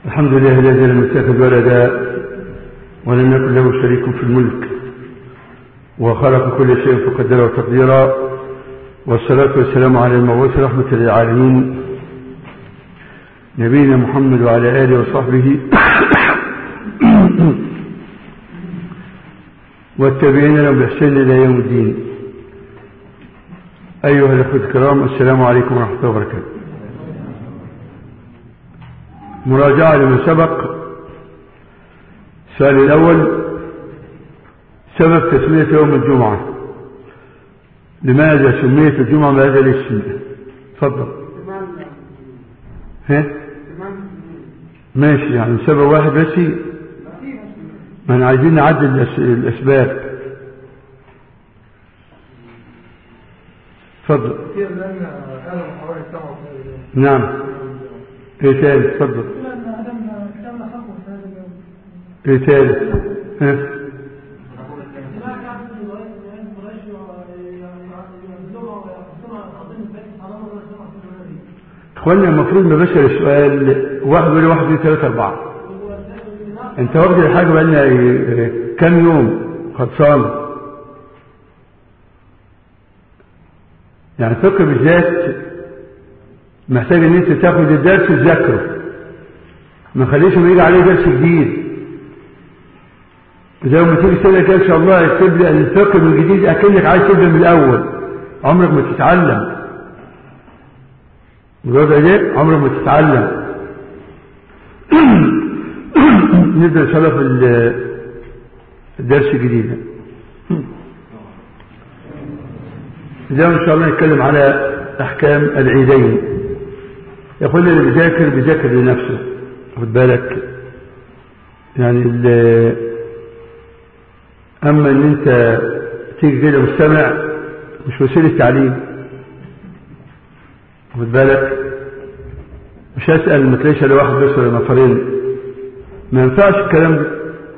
الحمد لله الذي لم يتخذ ولدا ولم يكن له شريك في الملك وخلق كل شيء فقدره تقديرا والصلاة والسلام على المبعوث رحمة للعالمين نبينا محمد وعلى آله وصحبه والتابعين لهم بإحسان إلى يوم الدين أيها الأخوة الكرام السلام عليكم ورحمة الله وبركاته مراجعة لما سبق السؤال الأول سبب تسمية يوم الجمعة لماذا سميت الجمعة بهذا الاسم تفضل ها ماشي يعني سبب واحد بس ما احنا عايزين نعدل الأسباب تفضل نعم ايه تاني تفضل ايه تاني ها اخوانا المفروض نبشر السؤال واحد ولا واحد اثنين ثلاثة أربعة انت واخد الحاجة بقالنا كام يوم خلصان يعني فقه بالذات محتاج ان انت تاخد الدرس تذاكره ما خليش ما يجي عليه درس جديد زي ما تيجي سنة كده ان شاء الله تبدا الفقه من جديد اكنك عايز تبدا من الاول عمرك ما تتعلم الوضع ده عمرك ما تتعلم نبدا ان شاء الله في الدرس الجديد زي ان شاء الله نتكلم على احكام العيدين يقول اللي بيذاكر بيذاكر لنفسه خد بالك يعني اما ان انت تيجي كده مستمع مش وسيله تعليم خد بالك مش هسال ما تلاقيش الا واحد بس ولا نفرين ما ينفعش الكلام ده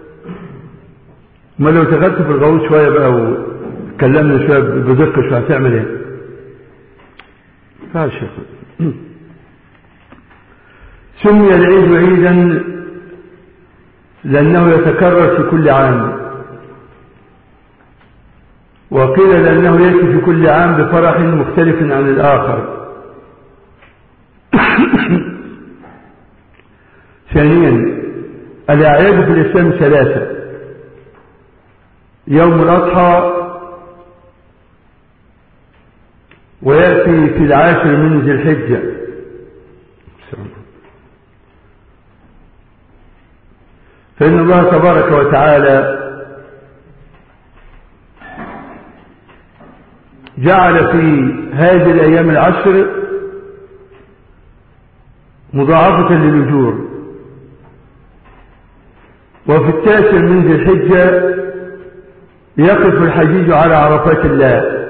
ما لو دخلت في الغوص شويه بقى واتكلمنا شويه بدقه شويه هتعمل ايه؟ ما ينفعش سمي العيد عيدا لأنه يتكرر في كل عام وقيل لأنه يأتي في كل عام بفرح مختلف عن الآخر ثانيا الأعياد في الإسلام ثلاثة يوم الأضحى ويأتي في العاشر من ذي الحجة فإن الله تبارك وتعالى جعل في هذه الأيام العشر مضاعفة للأجور وفي التاسع من ذي الحجة يقف الحجيج على عرفات الله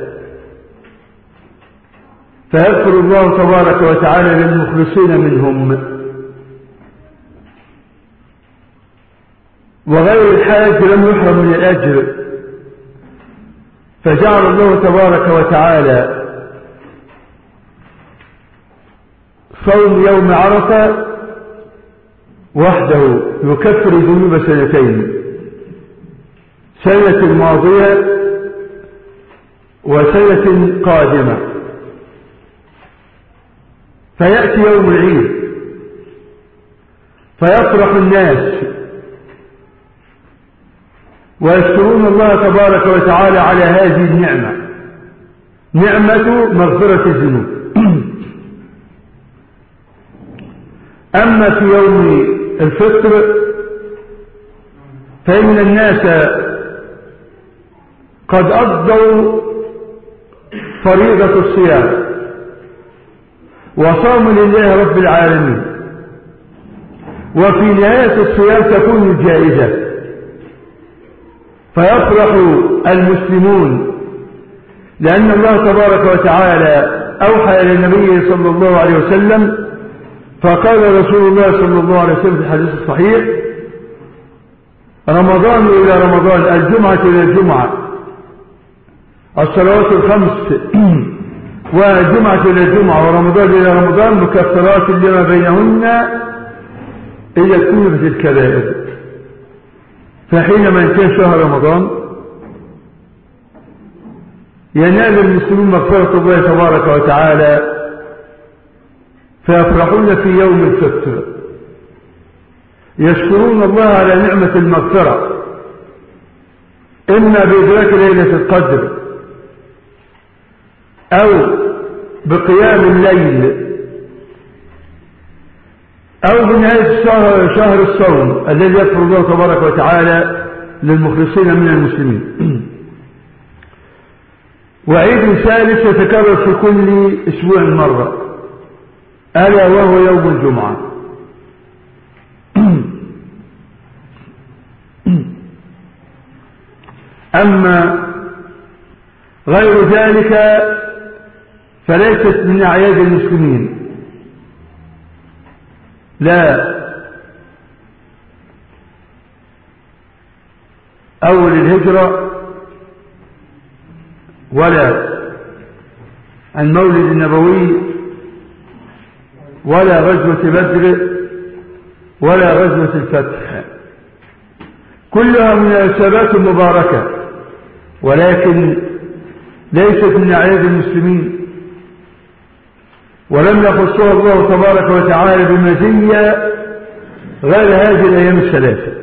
فيذكر الله تبارك وتعالى للمخلصين منهم وغير الحاج لم يحرم من الأجر فجعل الله تبارك وتعالى صوم يوم عرفة وحده يكفر ذنوب سنتين سنة ماضية وسنة قادمة فيأتي يوم العيد فيفرح الناس ويشكرون الله تبارك وتعالى على هذه النعمة نعمة مغفرة الذنوب أما في يوم الفطر فإن الناس قد أفضوا فريضة الصيام وصاموا لله رب العالمين وفي نهاية الصيام تكون الجائزة فيفرح المسلمون لأن الله تبارك وتعالى أوحى إلى النبي صلى الله عليه وسلم فقال رسول الله صلى الله عليه وسلم في الحديث الصحيح رمضان إلى رمضان الجمعة إلى الجمعة الصلوات الخمس والجمعة إلى الجمعة ورمضان إلى رمضان مكفرات لما بينهن إذا اجتنبت الكبائر فحينما ينتهي شهر رمضان ينال المسلمون مغفرة الله تبارك وتعالى فيفرحون في يوم الفطر يشكرون الله على نعمة المغفرة إما بإدراك ليلة القدر أو بقيام الليل أو بنهاية شهر, شهر الصوم الذي يغفر الله تبارك وتعالى للمخلصين من المسلمين وعيد ثالث يتكرر في كل أسبوع مرة ألا وهو يوم الجمعة أما غير ذلك فليست من أعياد المسلمين لا أول الهجرة ولا المولد النبوي ولا غزوة بدر ولا غزوة الفتح كلها مناسبات مباركة ولكن ليست من أعياد المسلمين ولم يخصها الله تبارك وتعالى بمزية غير هذه الأيام الثلاثة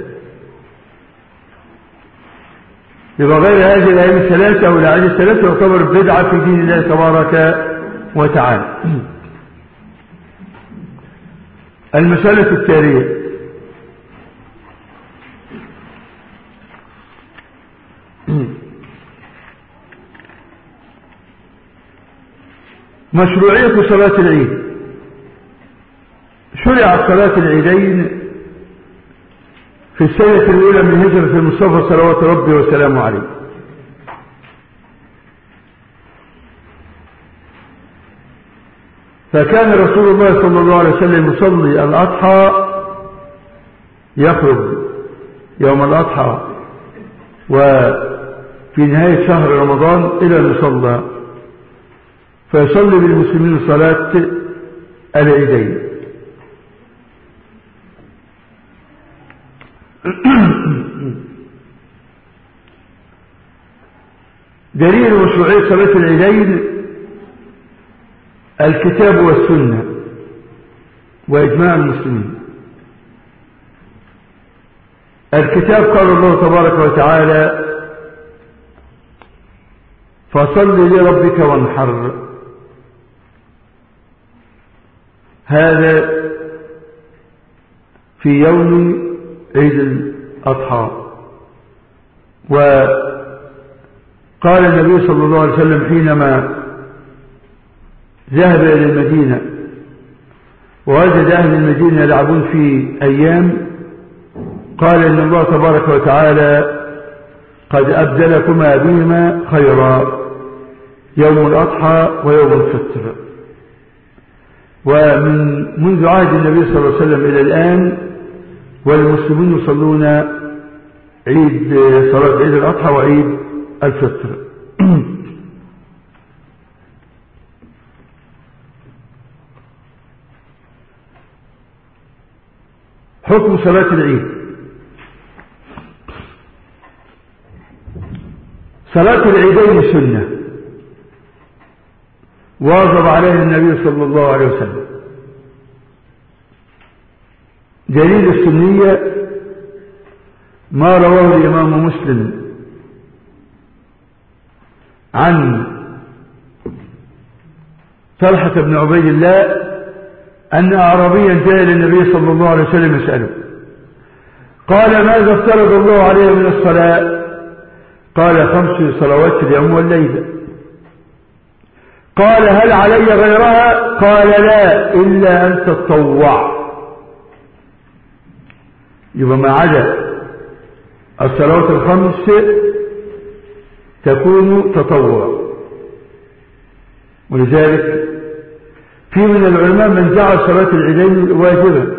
يبقى غير هذه الأيام الثلاثة أو الأعياد الثلاثة يعتبر بدعة في دين الله تبارك وتعالى المسألة التالية مشروعية صلاة العيد شرعت صلاة العيدين في السنة الأولى من هجرة المصطفى صلوات ربي وسلامه عليه فكان رسول الله صلى الله عليه وسلم يصلي الأضحى يخرج يوم الأضحى وفي نهاية شهر رمضان إلى المصلى فيصلي بالمسلمين صلاة العيدين دليل مشروعية صلاة العيدين الكتاب والسنة وإجماع المسلمين الكتاب قال الله تبارك وتعالى فصل لربك وانحر هذا في يوم عيد الأضحى وقال النبي صلى الله عليه وسلم حينما ذهب إلى المدينة ووجد أهل المدينة يلعبون في أيام قال إن الله تبارك وتعالى قد أبدلكما بهما خيرا يوم الأضحى ويوم الفطر ومن منذ عهد النبي صلى الله عليه وسلم إلى الآن والمسلمون يصلون عيد صلاة عيد الأضحى وعيد الفطر حكم صلاة العيد صلاة العيدين سنة واظب عليه النبي صلى الله عليه وسلم دليل السنية ما رواه الإمام مسلم عن طلحة بن عبيد الله أن أعرابيا جاء إلى النبي صلى الله عليه وسلم يسأله قال ماذا افترض الله عليه من الصلاة قال خمس صلوات في اليوم والليلة قال هل علي غيرها قال لا إلا أن تتطوع يبقى ما عدا الصلوات الخمس تكون تطوع ولذلك في من العلماء من جعل صلاة العيدين واجبة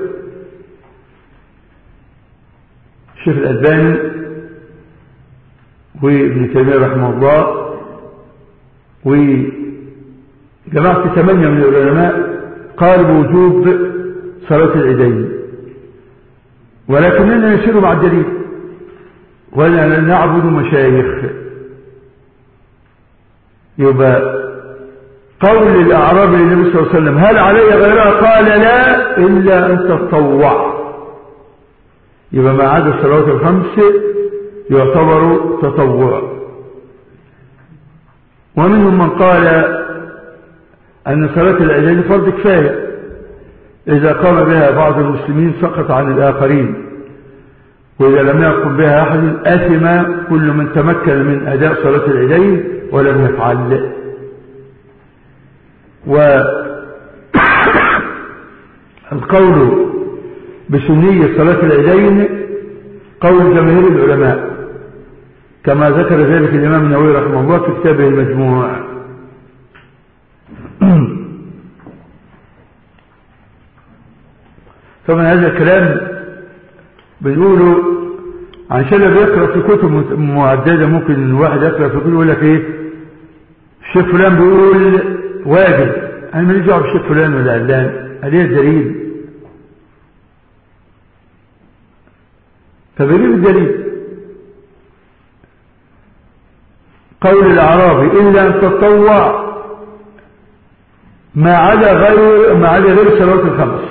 الشيخ الألباني وابن تيمية رحمه الله وجماعة ثمانية من العلماء قالوا بوجوب صلاة العيدين ولكننا نسير مع الدليل ولا نعبد مشايخ يبقى قول الأعرابي للنبي صلى الله عليه وسلم هل علي غيرها قال لا إلا أن تتطوع يبقى ما عدا الصلوات الخمس يعتبر تطوع ومنهم من قال أن صلاة العيدين فرض كفاية إذا قام بها بعض المسلمين سقط عن الآخرين وإذا لم يقم بها أحد أثم كل من تمكن من أداء صلاة العيدين ولم يفعل والقول بسنية صلاة العيدين قول جماهير العلماء كما ذكر ذلك الإمام النووي رحمه الله في كتابه المجموع طبعا هذا الكلام بنقوله عشان اللي بيقرأ في كتب معددة ممكن الواحد يقرأ في كتب يقول لك ايه الشيخ فلان بيقول واجب انا ماليش دعوه بالشيخ فلان ولا علان عليه الدليل فبيجيب الدليل قول الأعرابي إلا أن تتطوع ما عدا غير ما عدا غير الصلوات الخمس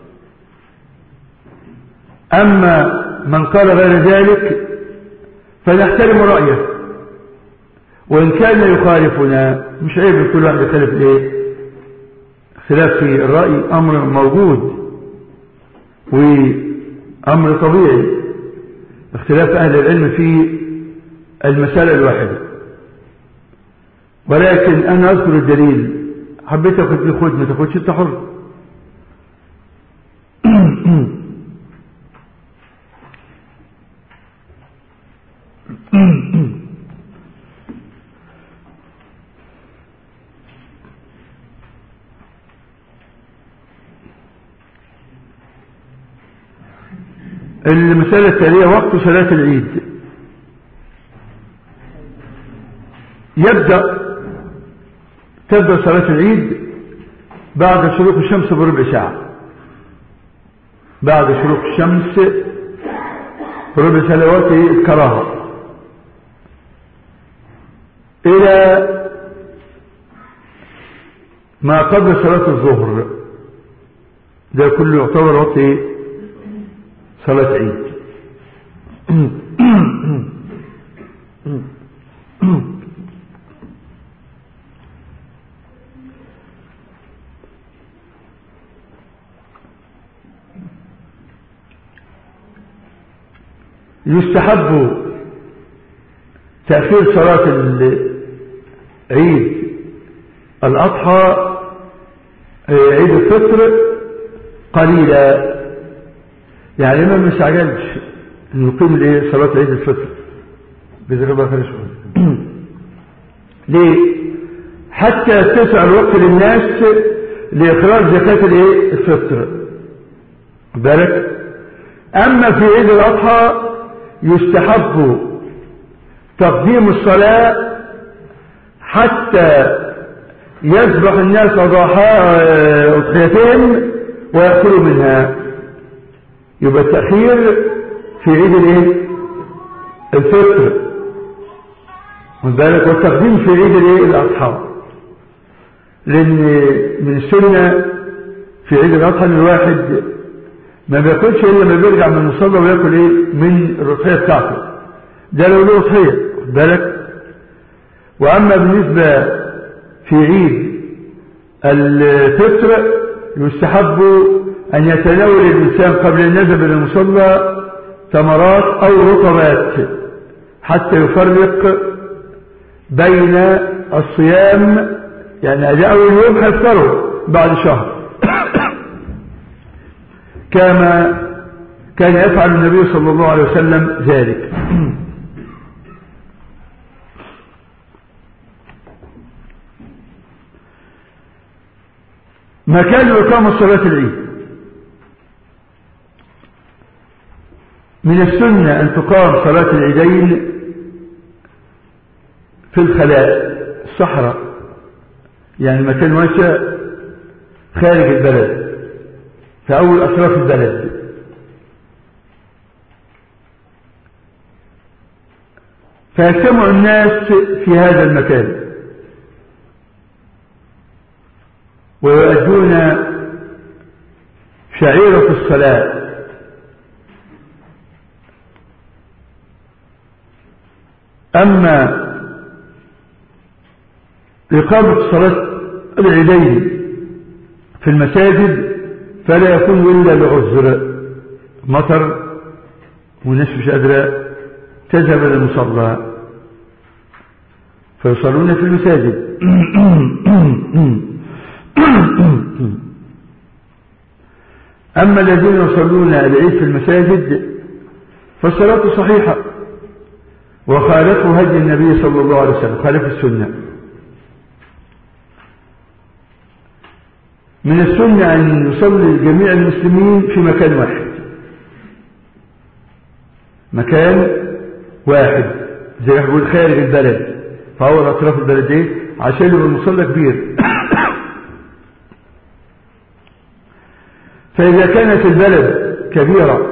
أما من قال غير ذلك فنحترم رأيه وإن كان يخالفنا مش عيب كل واحد يخالف الايه اختلاف في الرأي أمر موجود وأمر طبيعي اختلاف أهل العلم في المسألة الواحدة ولكن أنا أذكر الدليل حبيت أخذ لي خد ما تاخدش أنت حر المسألة التالية وقت صلاة العيد يبدأ تبدأ صلاة العيد بعد شروق الشمس بربع ساعة بعد شروق الشمس بربع ساعة وقت الكراهة إلى ما قبل صلاة الظهر ده كله يعتبر وقت صلاة عيد يستحب تأخير صلاة العيد الأضحى عيد الفطر قليلا يعني ما مش عجلش نقيم ليه صلاة عيد الفطر بذلك الله خير ليه حتى تسع الوقت للناس لإخراج زكاة الايه الفطر بالك أما في عيد الأضحى يستحب تقديم الصلاة حتى يذبح الناس أضحيتين ويأكلوا منها يبقى التأخير في عيد الايه الفطر بالك والتقديم في عيد الايه الاضحى لان من السنة في عيد الاضحى ان الواحد ما بياكلش الا لما بيرجع من المصلى وياكل ايه من الرقيه بتاعته ده لو له اضحيه بالك واما بالنسبه في عيد الفطر يستحب أن يتناول الإنسان قبل النزل إلى المصلى ثمرات أو رطبات حتى يفرق بين الصيام يعني أداء أول يوم هيفطره بعد شهر كما كان يفعل النبي صلى الله عليه وسلم ذلك مكان إقامة صلاة العيد من السنة أن تقام صلاة العيدين في الخلاء الصحراء يعني مكان واسع خارج البلد في أول أطراف البلد فيجتمع الناس في هذا المكان ويؤدون شعيرة الصلاة أما إقامة صلاة العيدين في المساجد فلا يكون إلا لعذر مطر والناس مش قادرة تذهب إلى المصلى فيصلون في المساجد أما الذين يصلون العيد في المساجد فالصلاة صحيحة وخالفوا هدي النبي صلى الله عليه وسلم خالف السنة من السنة أن يصلي جميع المسلمين في مكان واحد مكان واحد زي ما بيقول خارج البلد فهو أطراف البلد ايه عشان يبقى المصلى كبير فإذا كانت البلد كبيرة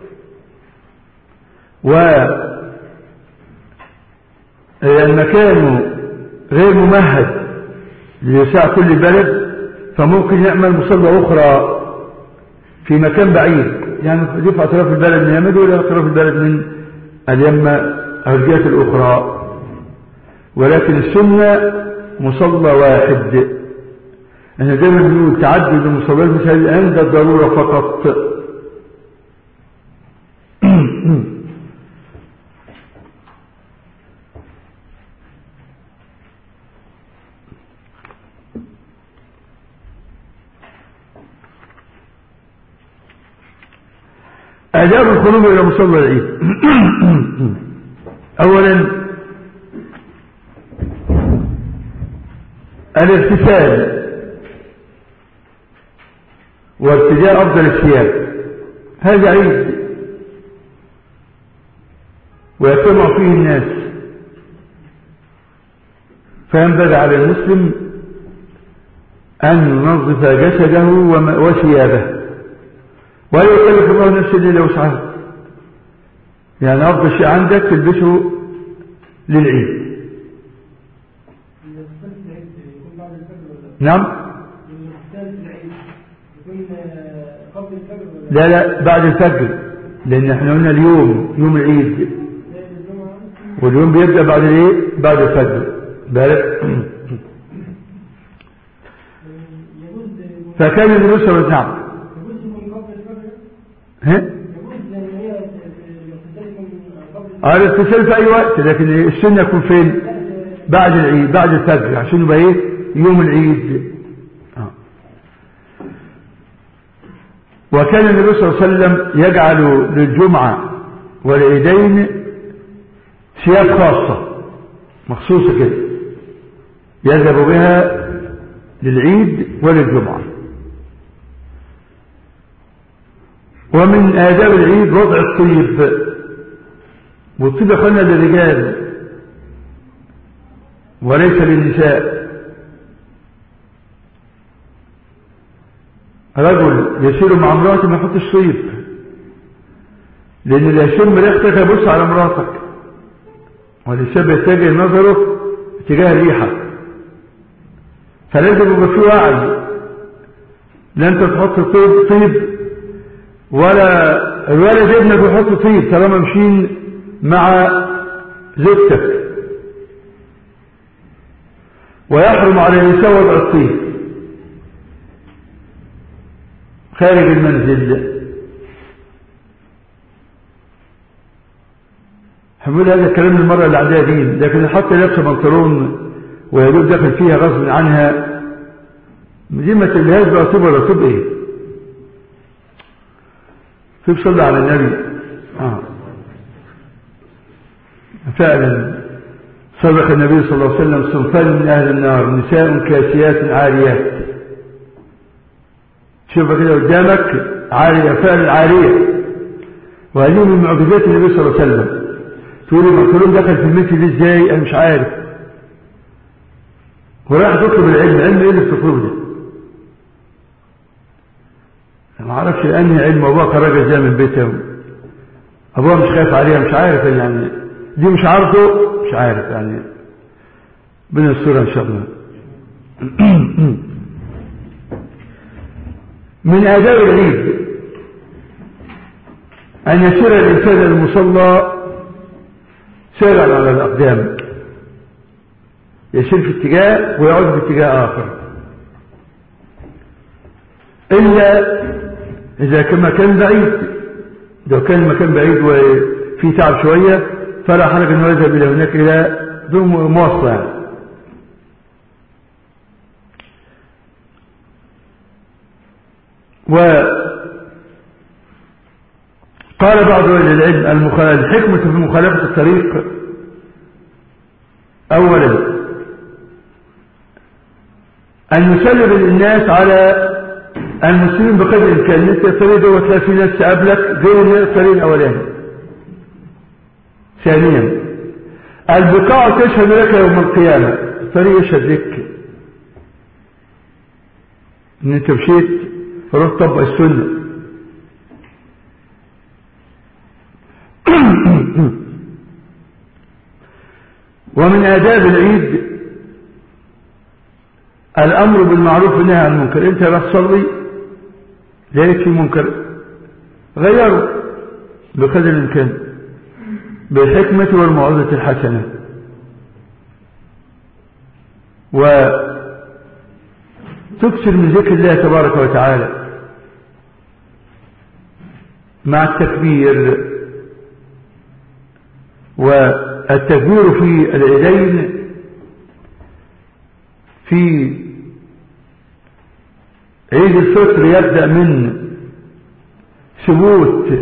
والمكان غير ممهد ليساع كل بلد فممكن يعمل مصلى أخرى في مكان بعيد يعني دي في أطراف البلد من يمد ولا أطراف البلد من اليمة أو الجهة الأخرى ولكن السنة مصلى واحد احنا دايما بنقول تعدد المصلى المساجد عند الضرورة فقط آداب الخروج إلى مصلى العيد أولا الاغتسال وارتداء أفضل الثياب هذا عيد ويجتمع فيه الناس فينبغي على المسلم أن ينظف جسده وثيابه ولا يكلف الله نفسا الا وسعها يعني افضل شيء عندك تلبسه للعيد نعم لا لا بعد الفجر لان احنا قلنا اليوم يوم العيد واليوم بيبدا بعد الايه بعد الفجر بالك فكان النبي صلى الله عليه وسلم ها اه الاغتسال في اي وقت لكن السنة يكون فين بعد العيد بعد الفجر عشان يبقى ايه يوم العيد آه. وكان النبي صلى الله عليه وسلم يجعل للجمعة والعيدين ثياب خاصة مخصوصة كده يذهب بها للعيد وللجمعة ومن آداب العيد وضع الطيب والطيب أخوانا للرجال وليس للنساء رجل يسير مع امرأته ما يحطش طيب لأن اللي يشم ريحتك يبص على مراتك والإنسان بيتجه نظره اتجاه الريحة فلازم يبقى في وعي لا انت تحط طيب, طيب ولا الولد ابنك يحط طيب طالما مشين مع زوجتك ويحرم على النساء وضع الطيب خارج المنزل حمول هذا الكلام المرة اللي عندها دين لكن حتى لابسه بنطلون ويدوب داخل فيها غصب عنها دي ما تلهاش بقى طب ولا طب ايه في صلى على النبي آه. فعلا صدق النبي صلى الله عليه وسلم صنفان من أهل النار نساء كاسيات عاريات شوف كده قدامك عارية فعلا عارية وهذه من معجزات النبي صلى الله عليه وسلم تقول المقتولون دخل في المثل دي ازاي انا مش عارف وراح تطلب العلم علم ايه اللي بتطلبه ده ما اعرفش انهي علم ابوها خرج ازاي من بيته ابوها مش خايف عليها مش عارف يعني دي مش عارفه مش عارف يعني بنسترها ان شاء الله من آداب العيد أن يسير الإنسان المصلى سيرا على الأقدام يسير في اتجاه ويعود في اتجاه آخر إلا إذا كان مكان بعيد لو كان المكان بعيد وفي تعب شوية فلا حرج أنه يذهب إلى هناك إلى دون مواصلة يعني. وقال بعض أهل العلم الحكمة في مخالفة الطريق أولا أن يسلم الناس على المسلمين بقدر الإمكان أنت الطريق دوت لا في ناس تقابلك غير الطريق الأولاني ثانيا البقاع تشهد لك يوم القيامة الطريق يشهد لك ان انت مشيت فروح طبق السنة ومن آداب العيد الأمر بالمعروف والنهي عن المنكر أنت راح تصلي لقيت في منكر غيره بقدر الإمكان بالحكمة والموعظة الحسنة وتكثر من ذكر الله تبارك وتعالى مع التكبير والتكبير في العيدين في عيد الفطر يبدأ من ثبوت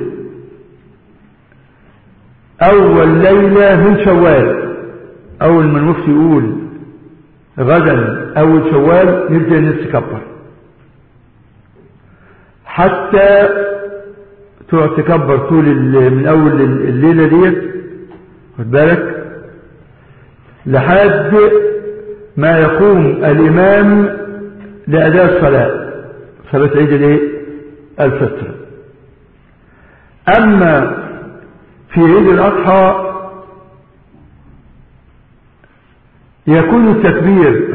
أول ليلة من شوال أول ما المفتي يقول غدا أول شوال نبدأ الناس تكبر حتى تقعد تكبر طول من أول الليلة ديت خد بالك لحد ما يقوم الإمام لأداء الصلاة صلاة عيد الايه الفطر أما في عيد الأضحى يكون التكبير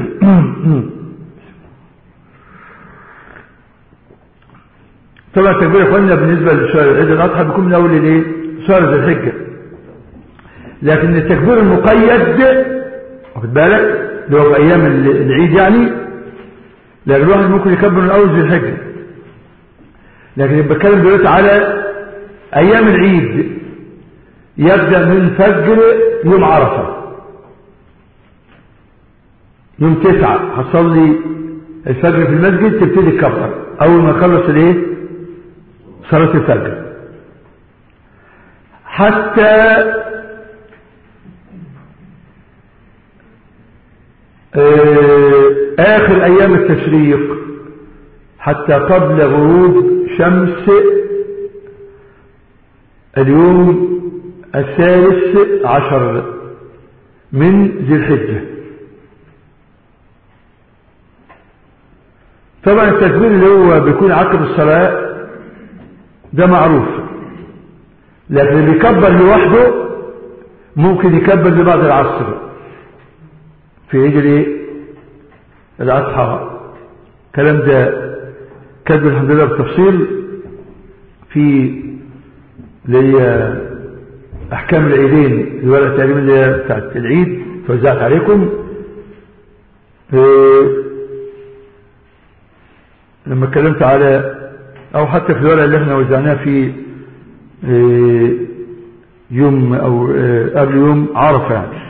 طبعا التكبير يا اخوانا بالنسبة لشهر عيد الأضحى بيكون من أول الايه شهر ذي الحجة لكن التكبير المقيد واخد بالك اللي هو في أيام العيد يعني لكن الواحد ممكن يكبر من أول ذي الحجة لكن يبقى بتكلم دلوقتي على أيام العيد يبدأ من فجر يوم عرفة يوم تسعة هتصلي الفجر في المسجد تبتدي تكبر أول ما تخلص الايه صلاة الفجر حتى آخر أيام التشريق حتى قبل غروب شمس اليوم الثالث عشر من ذي الحجة طبعا التكبير اللي هو بيكون عقب الصلاة ده معروف لكن اللي يكبر لوحده ممكن يكبر لبعد العصر في عيد الايه الاضحى الكلام ده كاتب الحمد لله بالتفصيل في اللي هي احكام العيدين الورقه تقريبا اللي هي بتاعت العيد توزعت عليكم لما اتكلمت على او حتى في الورقه اللي احنا وزعناها في يوم او قبل يوم عرفه يعني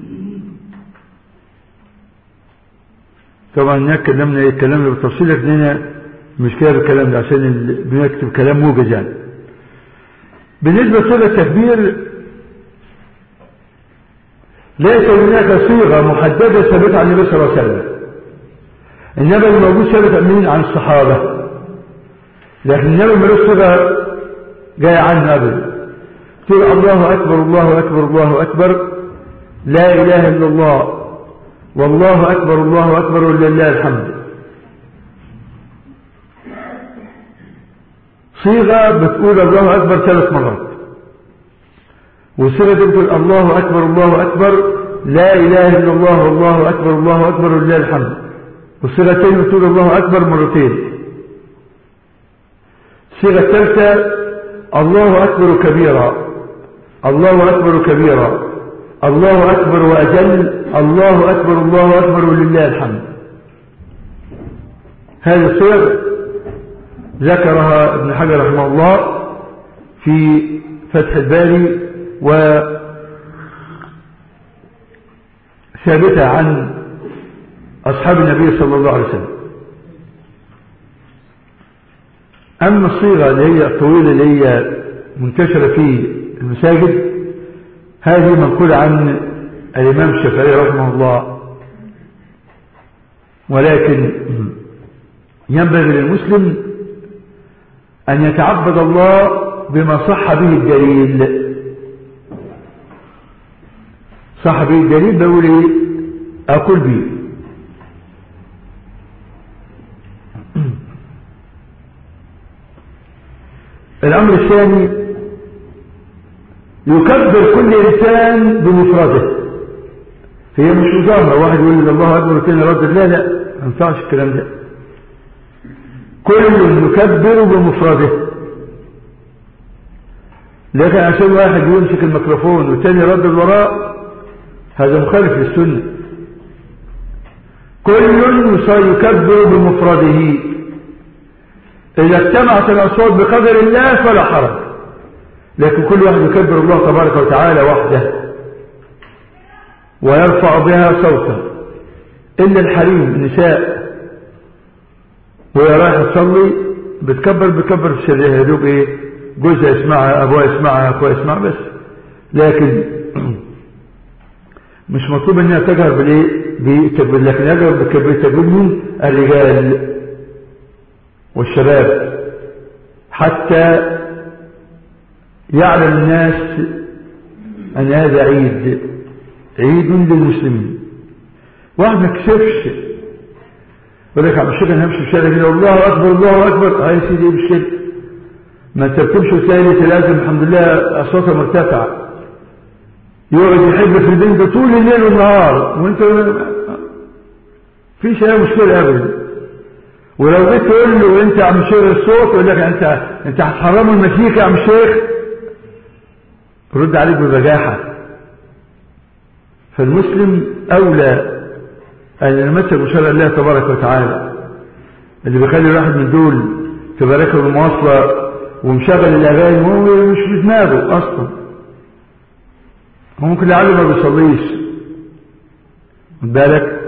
طبعا هناك كلامنا اتكلمنا بالتفصيل لكن هنا مش كده بالكلام ده عشان بنكتب كلام موجز يعني بالنسبة لصيغة التكبير ليس هناك صيغة محددة ثابتة عن النبي صلى الله عليه وسلم النبي الموجود ثابت مين عن الصحابة لكن النبي ملوش صيغة جاية عنه أبدا تقول الله أكبر الله أكبر الله أكبر لا إله إلا الله والله أكبر الله أكبر ولله الحمد صيغة بتقول الله أكبر ثلاث مرات وصيغة تقول الله أكبر الله أكبر لا إله إلا الله الله أكبر الله أكبر ولله الحمد والصيغتين بتقول الله أكبر مرتين الصيغة الثالثة الله أكبر كبيرا الله أكبر كبيرا الله أكبر وأجل الله أكبر الله أكبر ولله الحمد هذه الصيغ ذكرها ابن حجر رحمه الله في فتح الباري وثابتة عن أصحاب النبي صلى الله عليه وسلم أما الصيغة اللي هي الطويلة اللي هي منتشرة في المساجد هذه منقولة عن الإمام الشافعي رحمه الله ولكن ينبغي للمسلم أن يتعبد الله بما صح به الدليل صح به الدليل بقول ايه أقول به الأمر الثاني يكبر كل إنسان بمفرده هي مش مظاهرة واحد يقول الله أكبر والثاني رد لا لا ما ينفعش الكلام ده كل يكبر بمفرده لكن عشان واحد يمسك الميكروفون والثاني يرد الوراء هذا مخالف للسنة كل يكبر بمفرده إذا اجتمعت الأصوات بقدر الله فلا حرج لكن كل واحد يكبر الله تبارك وتعالى وحده ويرفع بها صوته إلا الحريم النساء وهي رايحة تصلي بتكبر بتكبر في سرها يا دوب ايه جوزها يسمعها ابوها يسمعها اخوها يسمعها بس لكن مش مطلوب انها تجهر بالايه بالتكبير لكن يجهر بالتكبير من الرجال والشباب حتى يعلم الناس ان هذا عيد عيد للمسلمين واحد ما كسفش يقول لك عم الشيخ انا همشي في الشارع كده الله اكبر الله اكبر اه يا سيدي ايه مش كده ما انت بتمشي وتلاقي لازم الحمد لله اصواتها مرتفعه يقعد يحب في البنت طول الليل والنهار وانت فيش اي مشكله ابدا ولو جيت تقول له انت عم شيخ الصوت يقول لك انت انت هتحرموا المزيكا يا عم شيخ رد عليك ببجاحه فالمسلم اولى أن يمثل بشرع الله تبارك وتعالى اللي بيخلي الواحد من دول تبقى راكب المواصلة ومشغل الأغاني وهو مش في دماغه أصلا هو ممكن لعله ما بيصليش خد بالك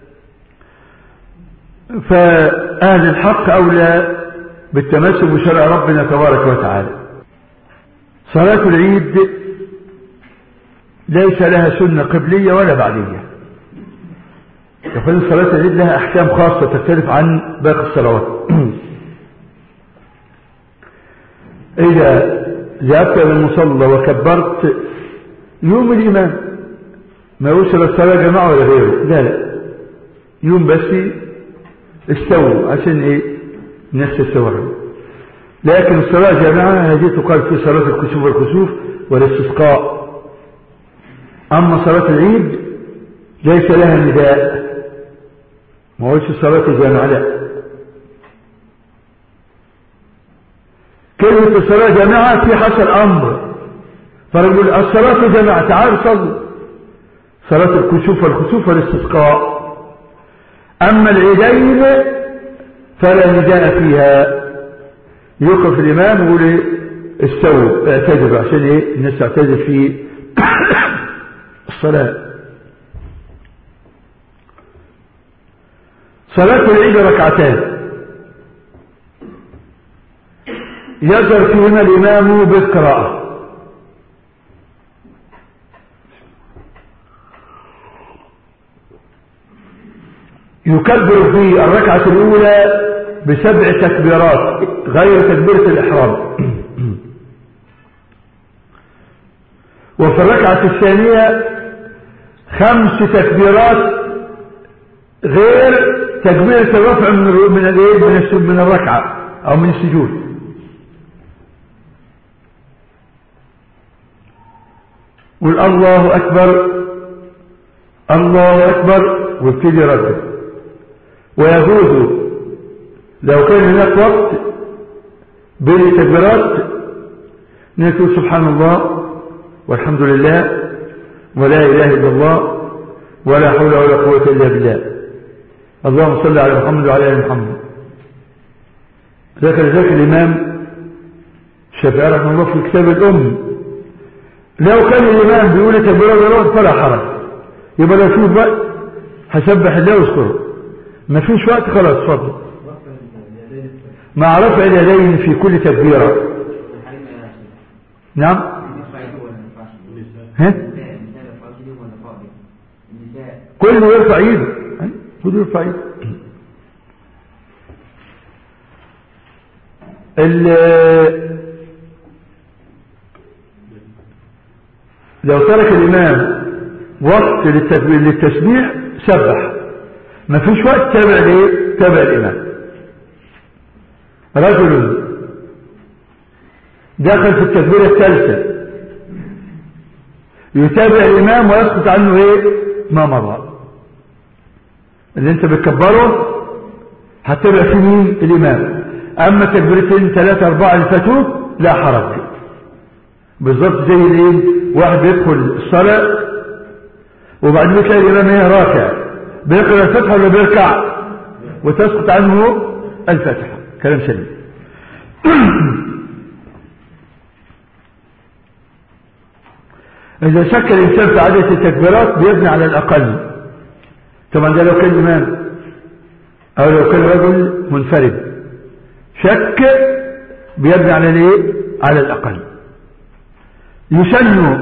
فأهل الحق أولى بالتمسك بشرع ربنا تبارك وتعالى صلاة العيد ليس لها سنة قبلية ولا بعدية يقول صلاة العيد لها أحكام خاصة تختلف عن باقي الصلوات إذا ذهبت إلى المصلى وكبرت يوم الإمام ما يوصل الصلاة جماعة ولا غيره لا لا يوم بس استووا عشان إيه الناس تستوعب لكن الصلاة جماعة هذه تقال في صلاة الكسوف والكسوف والاستسقاء أما صلاة العيد ليس لها نداء ما هوش الصلاة الجامعة لا كلمة الصلاة جامعة في حصل أمر فرجل الصلاة جامعة تعال صلوا صلاة الكسوف والخسوف والاستسقاء أما العيدين فلا نداء فيها يوقف الإمام ويقول استووا اعتذروا عشان ايه الناس تعتذر في الصلاة صلاة العيد ركعتان يجر فيهما الإمام بالقراءة يكبر في الركعة الأولى بسبع تكبيرات غير تكبيرة الإحرام وفي الركعة الثانية خمس تكبيرات غير تكبيرة الرفع من من الايه من من الركعة او من السجود قول الله أكبر الله أكبر وابتدي ردد ويجوز لو كان هناك وقت بين التكبيرات نقول سبحان الله والحمد لله ولا إله إلا الله ولا حول ولا قوة إلا بالله اللهم صل على محمد وعلى آل محمد ذكر ذلك الإمام الشافعي رحمه الله في كتاب الأم لو كان الإمام بيقول تكبير الله فلا حرج يبقى لو فيه وقت هسبح الله واذكره ما فيش وقت خلاص اتفضل مع رفع اليدين في كل تكبيرة نعم ها كله يرفع ايده كله يرفع ايده لو ترك الإمام وقت للتسبيح سبح ما فيش وقت تابع ليه تابع الإمام رجل دخل في التكبيرة الثالثة يتابع الإمام ويسقط عنه إيه ما مضى اللي انت بتكبره هتتابع فيه مين الإمام أما تكبيرتين ثلاثة أربعة اللي فاتوه لا حرج بالظبط زي الايه واحد بيدخل الصلاة وبعدين بتلاقي الإمام هنا راكع بيقرأ الفتحة ولا بيركع وتسقط عنه الفتحة كلام سليم إذا شك الإنسان في عدد التكبيرات بيبني على الأقل طبعا ده لو كان إمام أو لو كان رجل منفرد شك بيبني على الايه على الأقل يسن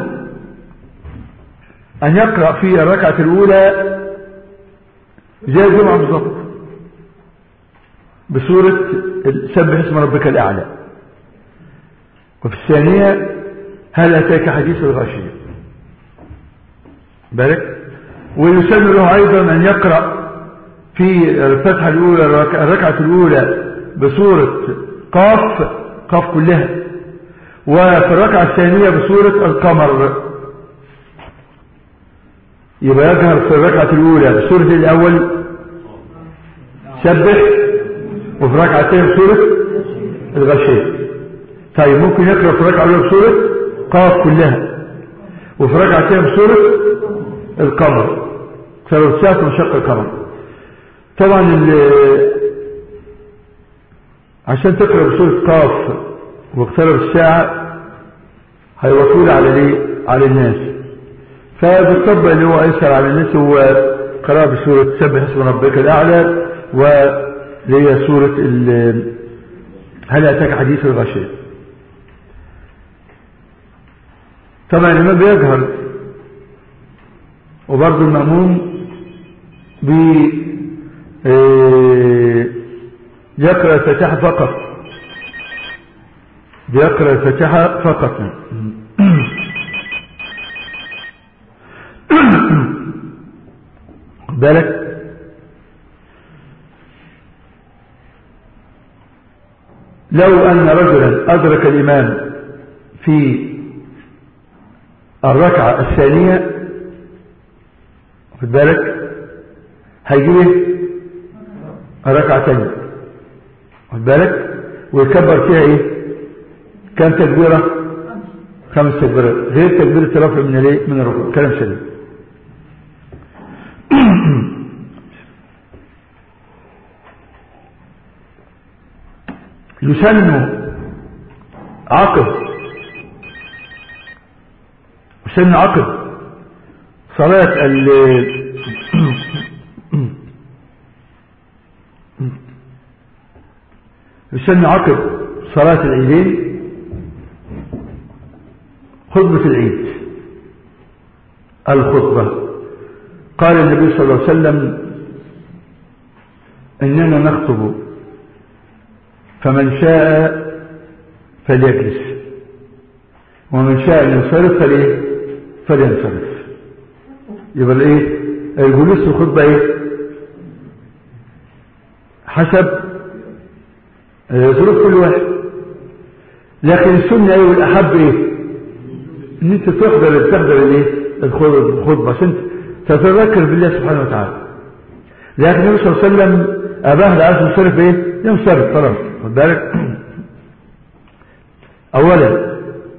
أن يقرأ في الركعة الأولى زي الجمعة بالضبط بسورة سبح اسم ربك الأعلى وفي الثانية هل أتاك حديث الغاشية بارك ويسن له أيضا أن يقرأ في الفتحة الأولى الركعة الأولى بسورة قاف قاف كلها وفي الركعة الثانية بسورة القمر يبقى يظهر في الركعة الأولى بسورة الأول سبح وفي الركعة الثانية بسورة الغشية طيب ممكن يقرأ في الركعة الأولى بسورة قاف كلها وفي الركعة الثانية بسورة القمر سورة ساعة وشق القمر طبعا عشان تقرأ بسورة قاف واقترب الساعة هيوصول على ليه على الناس فبالطبع اللي هو ايسر على الناس هو قراءة بسورة سبح اسم ربك الأعلى وهي سورة هل أتاك حديث الغشية طبعا الإمام بيجهر وبرضه المأموم بي يقرأ الفاتحة فقط بيقرأ الفاتحة فقط بالك لو أن رجلا أدرك الإمام في الركعة الثانية خد بالك هيجيب ركعة ثانية خد بالك ويكبر فيها ايه كم تكبيرة خمس تكبيرات غير تكبيرة الرفع من الايه من الركوع كلام سليم يسن عقب يسن عقب صلاة ال يسن عقب صلاة العيدين خطبة العيد الخطبة قال النبي صلى الله عليه وسلم إننا نخطب فمن شاء فليجلس ومن شاء ينصرف فليه فلينصرف يبقى الايه الجلوس في الخطبه ايه حسب ظروف كل واحد لكن السنه ايه والاحب ايه ان انت تحضر تحضر الايه الخطبه عشان تتذكر بالله سبحانه وتعالى لكن النبي صلى الله عليه وسلم اباه العز ينصرف ايه ينصرف خلاص خد بالك اولا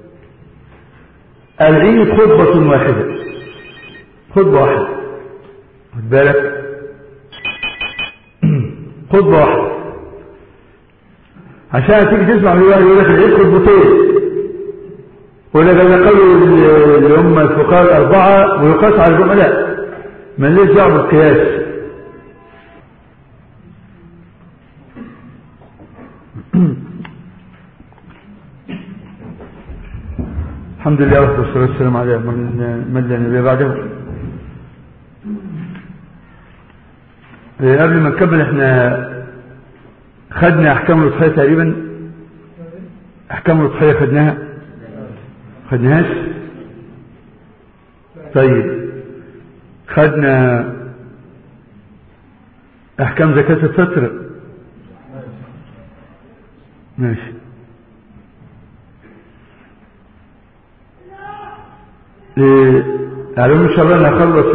العيد خطبه واحده خطبه واحده خد بالك خطبه واحده عشان تيجي تسمع من الواحد يقول لك العيد خطبتين ولا ده قالوا اللي هم الفقهاء الأربعة ويقاس على الجمعة لا ما ليش دعوه بالقياس الحمد لله والصلاة والسلام على من لا نبي بعده قبل ما نكمل احنا خدنا احكام الأضحية تقريبا احكام الأضحية خدناها خدناهاش طيب خدنا احكام زكاة الفطر ماشي اعلم ان شاء الله انا هخلص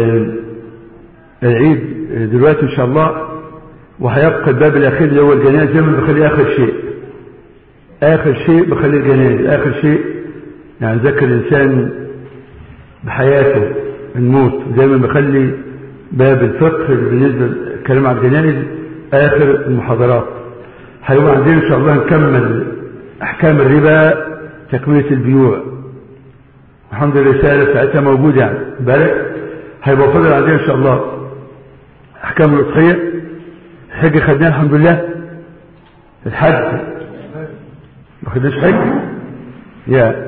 العيد دلوقتي ان شاء الله وهيبقى الباب الاخير اللي هو الجنائز دايما بخليه اخر شيء اخر شيء بخليه الجنائز اخر شيء يعني ذكر الانسان بحياته الموت دايما بخلي باب الفقه بالنسبه للكلام عن الجنائز اخر المحاضرات هيبقى عندنا ان شاء الله نكمل احكام الربا تكمله البيوع الحمد لله الرساله ساعتها موجوده يعني بالك هيبقى فاضل عندنا ان شاء الله احكام الاضحيه الحج خدناه الحمد لله الحج ما خدناش حج يا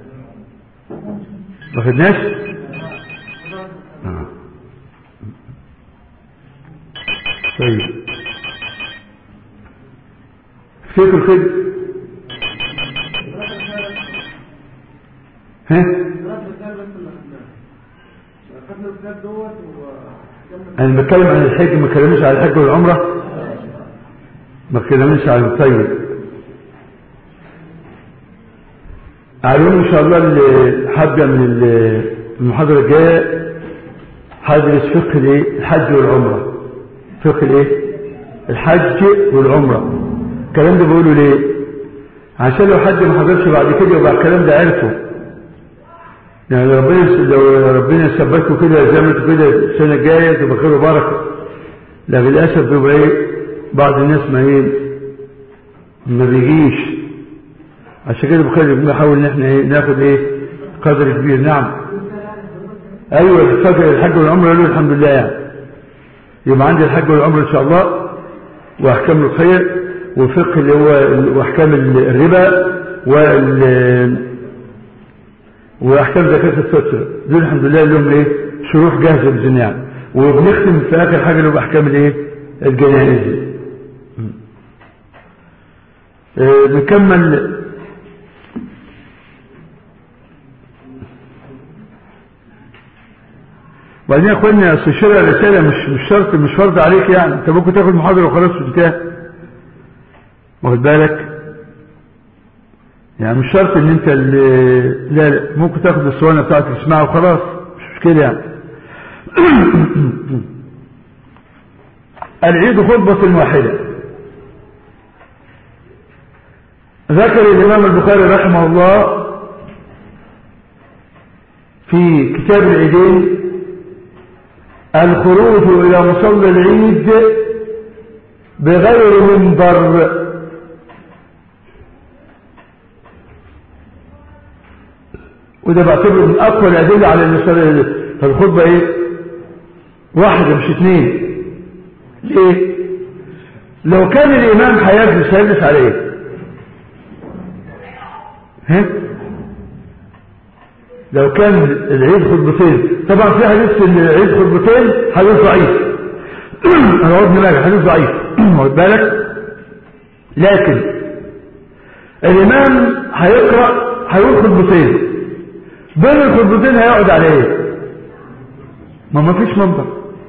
ما خدناش آه. طيب فيك الخد ها انا بتكلم عن الحج ما كلمش على الحج والعمره ما كلمش على الطيب اعلم ان شاء الله اللي حابه من المحاضره الجايه هدرس فقه الايه الحج والعمره فقه الايه الحج والعمره الكلام ده بقوله ليه عشان لو حد ما حضرش بعد كده يبقى الكلام ده عرفه يعني ربنا لو ربنا ثبته كده زمته كده السنه الجايه تبقى خير وبركه لا للاسف بيبقى ايه بعض الناس ما ايه ما بيجيش عشان كده بخير بنحاول ان احنا ايه ناخد ايه قدر كبير نعم ايوه الفجر الحج والعمره له الحمد لله يعني يبقى عندي الحج والعمره ان شاء الله واحكام الخير والفقه اللي هو واحكام الربا وال واحكام زكاه الفطر دول الحمد لله لهم ايه شروح جاهزه باذن الله يعني وبنختم في اخر حاجه اللي هو احكام الايه الجنائز آه نكمل وبعدين يا اخوانا اصل الشرع رساله مش مش شرط مش فرض عليك يعني انت ممكن تاخد محاضره وخلاص وتنتهي واخد بالك يعني مش شرط ان انت اللي لا لا ممكن تاخد الصوانه بتاعتك تسمعها وخلاص مش مشكله يعني العيد خطبة واحدة ذكر الإمام البخاري رحمه الله في كتاب العيدين الخروج إلى مصلى العيد بغير منبر وده بعتبره من أقوى الأدلة على المصلى فالخطبة إيه واحدة مش اثنين ليه لو كان الإمام هيجلس هيجلس على إيه ها لو كان العيد خطبتين طبعا في حديث ان العيد خطبتين حديث ضعيف انا قلت دماغي حديث ضعيف واخد بالك لكن الامام هيقرا هيقول خطبتين بين الخطبتين هيقعد على ايه ما ما فيش منبر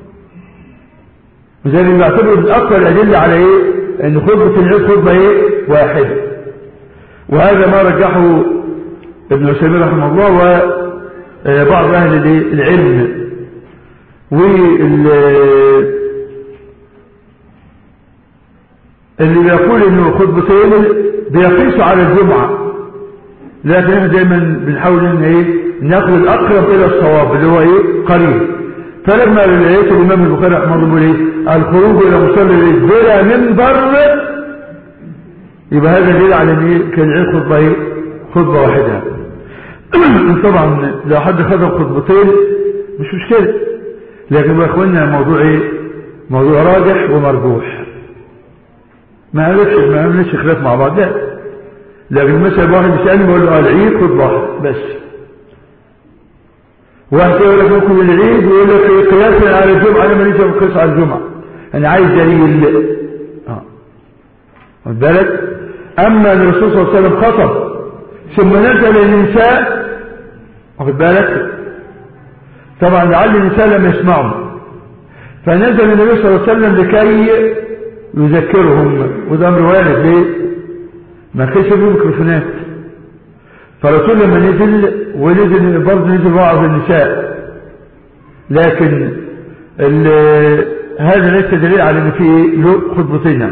وزي اللي بيعتبروا من اقوى الادله على ايه ان خطبه العيد خطبه ايه واحده وهذا ما رجحه ابن عثيمين رحمه الله وبعض أهل العلم وال اللي بيقول انه خطبتين بيقيسوا على الجمعة لكن احنا دايما بنحاول ان ايه ناخد الاقرب الى الصواب اللي هو ايه قريب فلما لقيت الامام البخاري رحمه الله ايه الخروج الى مصلي العيد بلا منبر يبقى هذا دليل على ان ايه كان العيد خطبه ايه خطبه واحده طبعا لو حد خطب خطبتين مش مشكله لكن يا اخوانا الموضوع ايه موضوع راجح ومرجوح ما عملتش ما عملتش خلاف مع بعض لا لكن مثلا واحد يسالني بقول له العيد خطبه واحده بس واحد يقول لك ممكن العيد ويقول لك قياسا على الجمعه انا ماليش قياس على الجمعه انا عايز دليل اه خد بالك اما ان الرسول صلى الله عليه وسلم خطب ثم نزل النساء واخد بالك طبعا لعل النساء لم يسمعوا فنزل النبي صلى الله عليه وسلم لكي يذكرهم وده امر وارد ليه ما كانش فيه ميكروفونات فالرسول لما نزل ونزل برضه نزل وعظ النساء لكن هذا ليس دليل على ان في له خطبتين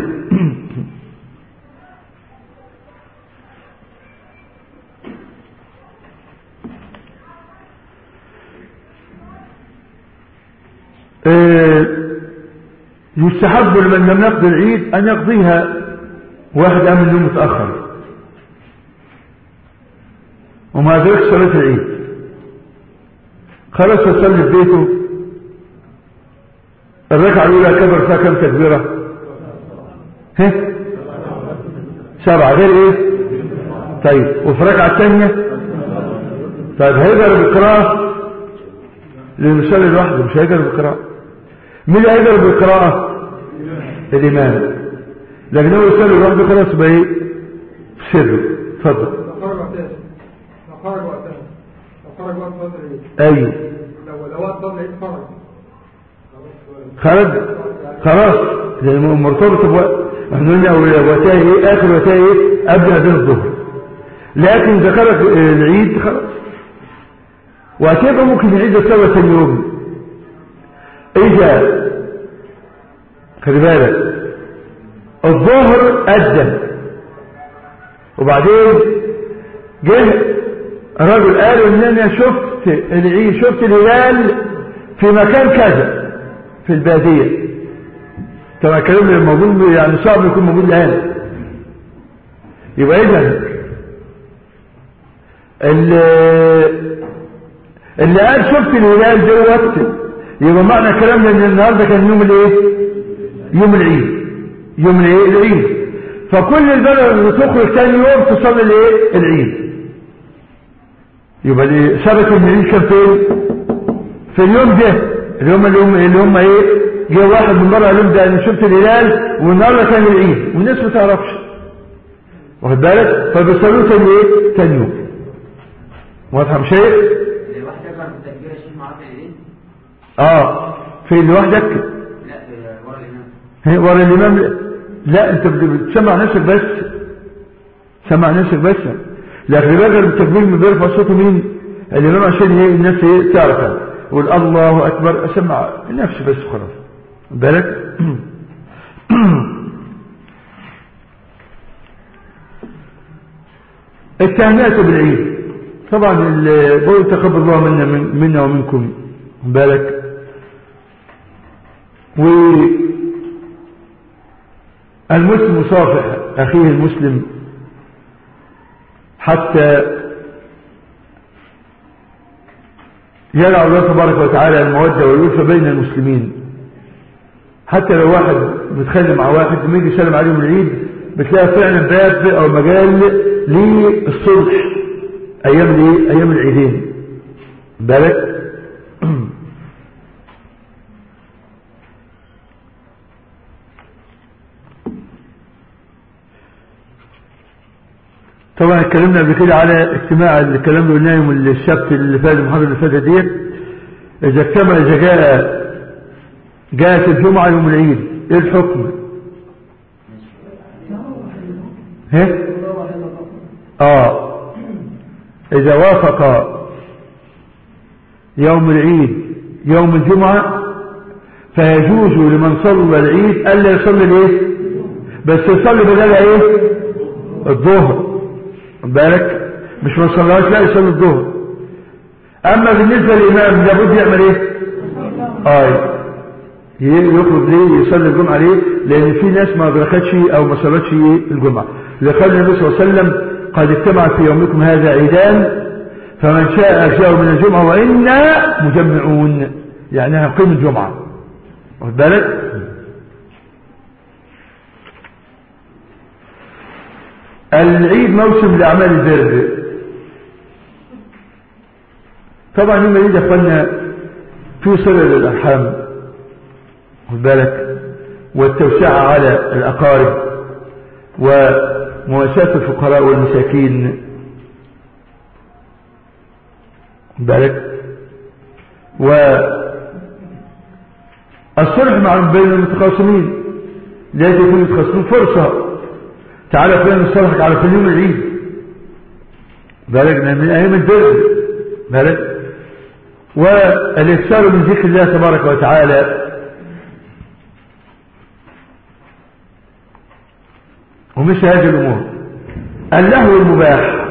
يستحب لمن لم يقضي العيد أن يقضيها واحد قام النوم متأخر وما أدركش صلاة العيد خلاص يصلي في بيته الركعة الأولى كبر فيها كم تكبيرة؟ ها؟ سبعة غير إيه؟ طيب وفي الركعة الثانية؟ طيب هيقدر بالقراءة؟ للمصلي لوحده مش هيقدر بالقراءة مين اللي هيقدر بالقراءة؟ الإمام لكن هو يصلي لوحده خلاص بقى إيه؟ في سره اتفضل خرج وقتها لو خرج وقت صلاه العيد ايوه لو لو وقت صلاه العيد خرج خرج خلاص لانه مرتبط بوقت احنا قلنا وقتها ايه اخر وقتها ايه قبل اذان الظهر لكن اذا خرج العيد خلاص وهتبقى ممكن العيد يتسوى ثاني يوم اذا خلي بالك الظهر اذن وبعدين جه الرجل قال ان انا شفت العيد شفت الهلال في مكان كذا في البادية طبعا الكلام اللي موجود يعني صعب يكون موجود الان يبقى اذا اللي, اللي قال شفت الهلال دوت يبقى معنى الكلام ده ان النهارده كان يوم الايه يوم العيد يوم الايه العيد فكل البلد اللي تخرج ثاني يوم تصلي الايه العيد يبقى دي ثبت ان العيد كان فين في اليوم ده اليوم اللي هم اللي هم ايه جه واحد من بره قال لهم ده انا شفت الهلال والنهارده كان العيد والناس ما تعرفش واخد بالك فبيصلوا تاني ايه تاني يوم واضحه مش ايه الواحد يقرا بالتكبير يشيل معاه في العيد اه في لوحدك لا ورا الامام هي ورا الامام لا انت بتسمع نفسك بس سمع نفسك بس لكن بقى التكبير من بيرفع صوته مين الامام عشان ايه الناس ايه تعرف يقول الله اكبر اسمع نفسي بس خلاص بالك التهنئة بالعيد طبعا ال- بقول تقبل الله منا من- منا ومنكم بالك والمسلم يصافح أخيه المسلم حتى يرى الله تبارك وتعالى المودة والألفة بين المسلمين حتى لو واحد متخانق مع واحد لما يجي يسلم عليهم العيد بتلاقي فعلا باب او مجال للصلح ايام الايه ايام العيدين بالك طبعا اتكلمنا قبل كده على اجتماع الكلام اللي قلناه يوم السبت اللي فات المحاضره اللي فاتت ديت اذا اجتمع اذا جاء جاءت الجمعه يوم العيد ايه الحكم ها اه إذا وافق يوم العيد يوم الجمعة فيجوز لمن صلى العيد ألا يصلي الايه بس يصلي بدلها ايه الظهر خد بالك مش ما صلاش لا يصلي الظهر اما بالنسبة للامام لابد يعمل ايه اه يخرج ليه يصلي الجمعة ليه لان في ناس ما ادركتش او ما صلتش الجمعة لقال النبي صلى الله عليه وسلم قد اجتمع في يومكم هذا عيدان فمن شاء أجزاه من الجمعة وإنا مجمعون يعني هنقيم الجمعة واخد بالك العيد موسم لأعمال البر طبعا يوم العيد يا اخوانا في صلة للأرحام واخد بالك والتوسعة على الأقارب ومواساة الفقراء والمساكين بالك والصلح مع بين المتخاصمين لازم يكون المتخاصمين فرصة تعالى فلان نصلحك على كل يوم العيد بالك من ايام البر بالك والاكثار من ذكر الله تبارك وتعالى ومثل هذه الامور اللهو المباح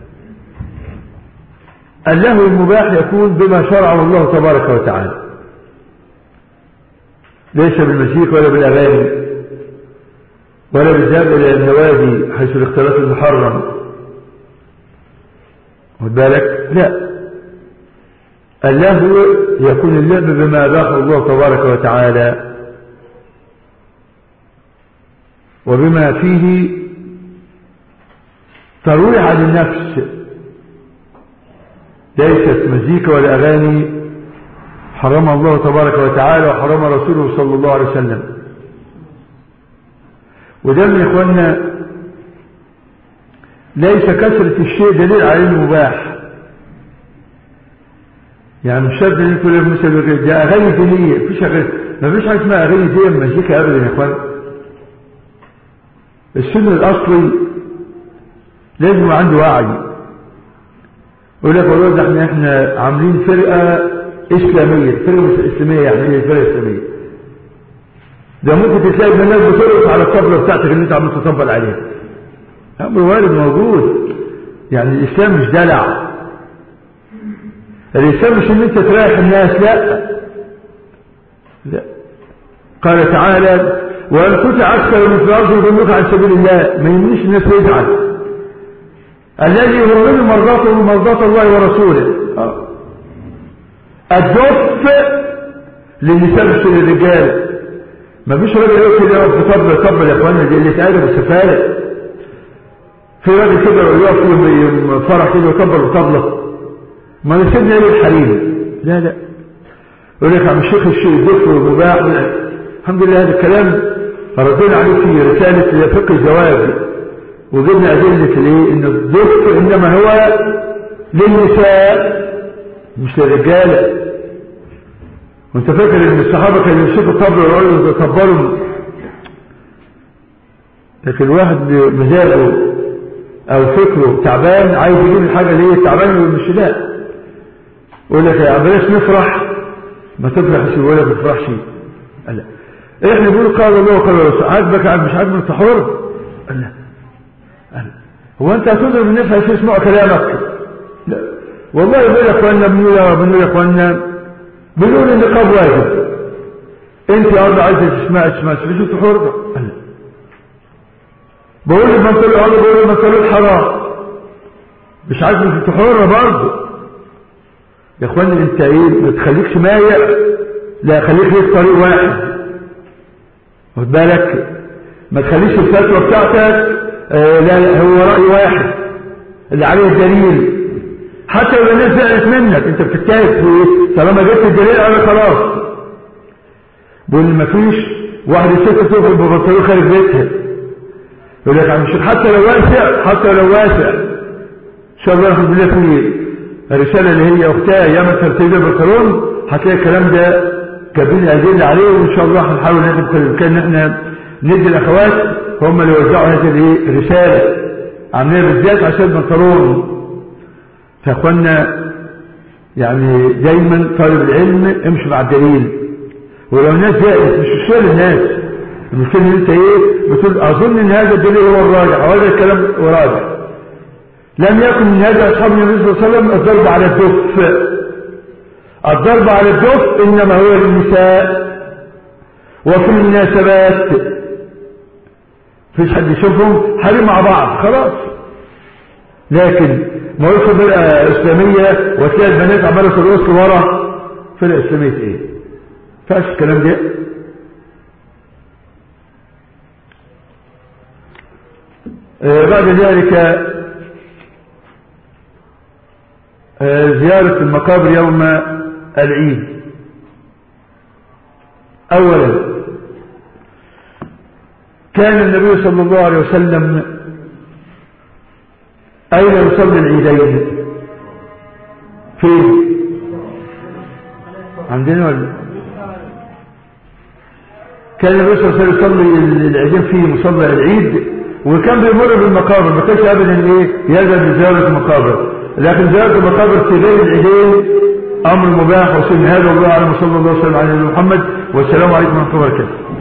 اللهو المباح يكون بما شرعه الله تبارك وتعالى ليس بالمسيك ولا بالأغاني ولا بالذهاب إلى النوادي حيث الاختلاط المحرم خد بالك لا اللهو يكون اللعب بما أباحه الله تبارك وتعالى وبما فيه ترويح عن النفس ليست مزيكا ولا أغاني حرمها الله تبارك وتعالى وحرمها رسوله صلى الله عليه وسلم وده من إخواننا ليس كثرة الشيء دليل على انه مباح يعني مش شرط ان يقول لك مثلا ده اغاني دينيه مفيش اغاني مفيش حاجه اسمها اغاني دينيه مزيكا ابدا يا اخوان السن الاصلي لازم يبقى عنده وعي يقول لك والله ده احنا احنا عاملين فرقه اسلاميه فرقه مش اسلاميه يعني ايه فرقه اسلاميه ده ممكن تلاقي من الناس بترقص على الطبله بتاعتك اللي انت عمال تطبل عليها امر وارد موجود يعني الاسلام مش دلع الاسلام مش ان انت تريح الناس لا لا قال تعالى وان تطع اكثر من في الارض يضلوك عن سبيل الله ما يمنيش الناس يزعل الذي يهمل مرضاته مرضات الله ورسوله آه. الدف للنساء مش للرجال ما فيش راجل يقول كده يقف في طبل طبل يا اخوانا دي اللي اتقالب السفارة في راجل كده يقف في فرح كده يطبل وطبله ما نسيبنا ايه الحريم لا لا يقول لك عم الشيخ الشيء الدف والمباح الحمد لله هذا الكلام ردينا عليه في رسالة فقه الزواج وجبنا أدلة ليه إن الضفر إنما هو للنساء مش للرجالة وانت فاكر ان الصحابة كانوا يمسكوا الطبل ويقعدوا يطبلوا لكن الواحد بمزاجه او فكره تعبان عايز يجيب الحاجة اللي هي تعبان مش لا يقول لك يا بلاش نفرح ما تفرح شيء ولا تفرحش لا احنا بنقول قال الله وقال الرسول عاجبك عاجب مش عاجبك انت حر لا هو انت هتضرب الناس عشان يسمعوا كلامك لا والله يقول لك وانا بنقول بنقول لك وانا بنقول النقاب واجب انت يا ارض عايزه تسمع تسمع مش انت حر لا بقول المنطقه الارض بقول المنطقه الحرام مش عايز انت حر برضه يا اخواني انت ايه ما تخليكش مايع لا خليك ليك طريق واحد واخد بالك ما تخليش الفتوى بتاعتك آه لا, لا هو رأي واحد اللي عليه الدليل حتى لو الناس زعلت منك انت بتجتهد في ايه طالما جبت الدليل انا خلاص بيقول ما فيش واحد ست تخرج ببطاريه خارج بيتها يقول لك عم الشيخ حتى لو واسع حتى لو واسع ان شاء الله ياخد بالله في الرساله اللي هي اختها ياما ترتيب البنطلون هتلاقي الكلام ده جايبين ادله عليه وان شاء الله هنحاول نقدر بكل الامكان ان احنا ندي الاخوات هم اللي يوزعوا هذه الرساله عاملينها بالذات عشان البنطلون فاخوانا يعني دايما طالب العلم امشي مع الدليل ولو الناس جائز مش مشكلة الناس المشكلة ان انت ايه بتقول اظن ان هذا الدليل هو الراجع وهذا الكلام راجع لم يكن من هذا اصحاب النبي صلى الله عليه وسلم الضرب على الدف الضرب على الدف انما هو للنساء وفي المناسبات فيش حد يشوفهم حريم مع بعض خلاص لكن ما هو فرقة إسلامية وتلاقي البنات عمالة ترقص ورا فرقة إسلامية إيه؟ فاش الكلام ده؟ آه بعد ذلك آه زيارة المقابر يوم العيد أولا كان النبي صلى الله عليه وسلم أين يصلي العيدين فين عندنا ولا كان النبي صلى الله عليه وسلم يصلي العيدين في مصلى العيد وكان بيمر بالمقابر ما كانش ابدا ايه يذهب لزياره المقابر لكن زياره المقابر في غير العيدين امر مباح وسن هذا والله اعلم صلى الله عليه وسلم على محمد والسلام عليكم ورحمه الله وبركاته